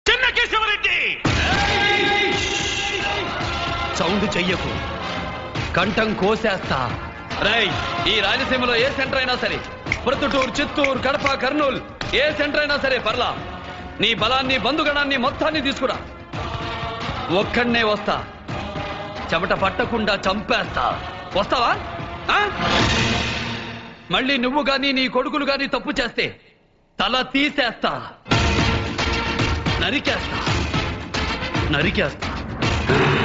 చిన్న కేశవరెడ్డి సౌండ్ చెయ్యకు కంఠం కోసేస్తా రై ఈ రాయలసీమలో ఏ సెంటర్ అయినా సరే ప్రొద్దుటూరు చిత్తూరు కడప కర్నూలు ఏ సెంటర్ అయినా సరే పర్లా నీ బలాన్ని బంధుగణాన్ని మొత్తాన్ని తీసుకురా ఒక్కడనే వస్తా చెమట పట్టకుండా చంపేస్తా వస్తావా ఆ? మళ్ళీ నువ్వు గాని నీ కొడుకులు గాని తప్పు చేస్తే తల తీసేస్తా నరికేస్తా నరికేస్తా